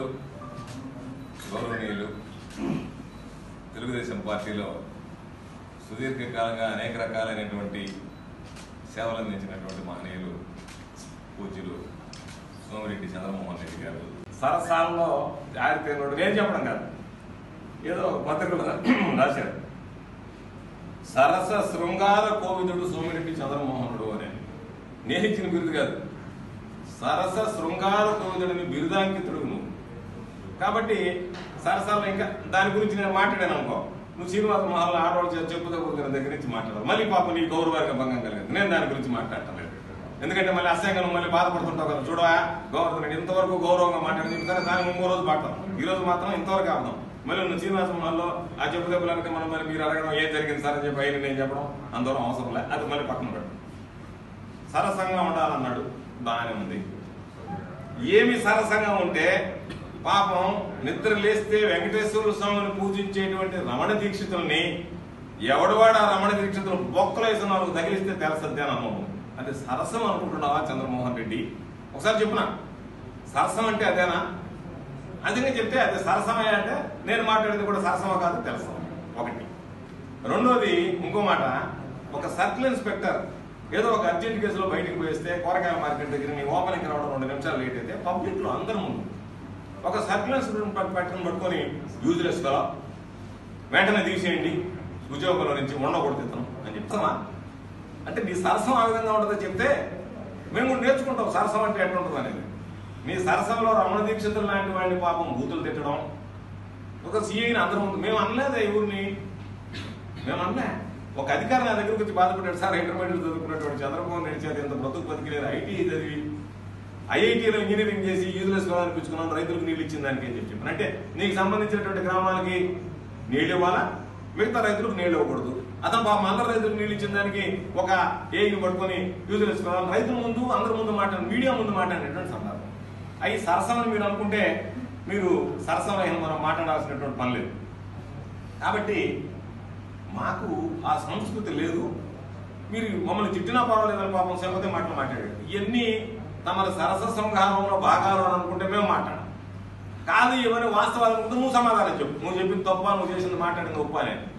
గౌరవనీయులు తెలుగుదేశం పార్టీలో సుదీర్ఘకాలంగా అనేక రకాలైనటువంటి సేవలు అందించినటువంటి మహనీయులు పూజ్యులు సోమిరెడ్డి చంద్రమోహన్ రెడ్డి గారు సరసాల్లో ఆరితేనోడు నేను చెప్పడం కాదు ఏదో పత్రికలు రాశారు సరస శృంగార కోవిదుడు సోమిరెడ్డి చంద్రమోహనుడు అని నేను ఇచ్చిన బిరుదు కాదు సరస శృంగార కోవిదుడిని బిరుదాంకితుడు నువ్వు కాబట్టి సరసాల్లో ఇంకా దాని గురించి నేను మాట్లాడాను అనుకో నువ్వు శ్రీనివాస మహల్ ఆడవాళ్ళు చేత చెప్పు దగ్గర దగ్గర నుంచి మాట్లాడదు మళ్ళీ పాపం నీ గౌరవానికి భంగం కలిగింది నేను దాని గురించి మాట్లాడటలేదు ఎందుకంటే మళ్ళీ అసహ్యంగా నువ్వు మళ్ళీ బాధపడుతుంటావు కదా చూడవా గౌరవం ఇంతవరకు గౌరవంగా మాట్లాడింది సరే దానికి ఇంకో రోజు పాడతాం ఈ రోజు మాత్రం ఇంతవరకు ఆపుదాం మళ్ళీ నువ్వు శ్రీనివాస మహల్లో ఆ చెప్పు దెబ్బలకి మనం మరి మీరు అడగడం ఏం జరిగింది సార్ అని చెప్పి అయిన నేను చెప్పడం అందరం అవసరం లేదు అది మళ్ళీ పక్కన పెట్టు సరసంగా ఉండాలన్నాడు బాగానే ఉంది ఏమి సరసంగా ఉంటే పాపం నిద్ర లేస్తే వెంకటేశ్వర స్వామిని పూజించేటువంటి రమణ దీక్షితుల్ని ఎవడవాడు ఆ రమణ దీక్షితులు బొక్కలు వేసిన వాళ్ళకి తగిలిస్తే తెలుసద్ది అని అన్నాము అంటే సరసం అనుకుంటున్నావా చంద్రమోహన్ రెడ్డి ఒకసారి చెప్పునా సరసం అంటే అదేనా అది నేను చెప్తే అదే సరసమే అంటే నేను మాట్లాడేది కూడా సరసమా కాదు తెలుసు ఒకటి రెండోది ఇంకో మాట ఒక సర్కిల్ ఇన్స్పెక్టర్ ఏదో ఒక అర్జెంట్ కేసులో బయటికి పోయిస్తే కూరగాయల మార్కెట్ దగ్గర నీ ఓపెనింగ్ రావడం రెండు నిమిషాలు లేట్ అయితే పబ్లిక్ లో అందరి ముందు ఒక సర్కిల్ ఇన్స్పెక్టర్ పట్టుకుని పట్టుకొని యూజ్లెస్ కదా వెంటనే తీసేయండి ఉద్యోగంలో నుంచి ఉండకూడదు అని చెప్తామా అంటే నీ సరసం ఆ విధంగా ఉంటుందో చెప్తే మేము కూడా నేర్చుకుంటాం సరసం అంటే ఎట్లా ఉంటుంది అనేది నీ సరసంలో రమణ దీక్షితులు లాంటి వాడిని పాపం బూతులు తిట్టడం ఒక సీఐని అందరం ముందు మేము అనలేదు ఈ ఊరిని మేము అనలే ఒక అధికారి నా దగ్గరకు వచ్చి బాధపడ్డాడు సార్ ఇంటర్మీడియట్ చదువుకున్నటువంటి చంద్రబాబు నాయుడు చేత ఇంత బ్రతుకు బతికిలేదు ఐటీ చదివి ఐఐటీలో ఇంజనీరింగ్ చేసి యూజ్లెస్ గా అనిపించుకున్నాను రైతులకు నీళ్ళు ఇచ్చిన దానికి అని చెప్పి చెప్పాను అంటే నీకు సంబంధించినటువంటి గ్రామాలకి నీళ్ళు ఇవ్వాలా మిగతా రైతులకు నీళ్ళు ఇవ్వకూడదు అతను పాపం అందరు రైతులకు నీళ్ళు ఇచ్చిన దానికి ఒక ఏఈని పట్టుకొని యూజ్లెస్ రైతుల ముందు అందరి ముందు మాట్లాడి మీడియా ముందు మాట్లాడినటువంటి సందర్భం అవి సరసమని మీరు అనుకుంటే మీరు సరసమైన మనం మాట్లాడాల్సినటువంటి పని లేదు కాబట్టి మాకు ఆ సంస్కృతి లేదు మీరు మమ్మల్ని తిట్టినా పర్వాలేదని పాపం సింపతి మాటలు మాట్లాడారు ఇవన్నీ తమ సరస సంహారంలో భాగాలు అని అనుకుంటే మేము మాట్లాడాం కాదు ఇవన్నీ వాస్తవాలు అనుకుంటే నువ్వు సమాధానం చెప్పు నువ్వు చెప్పింది తప్ప నువ్వు చేసింది మాట్లాడింది ఒప్ప అనేది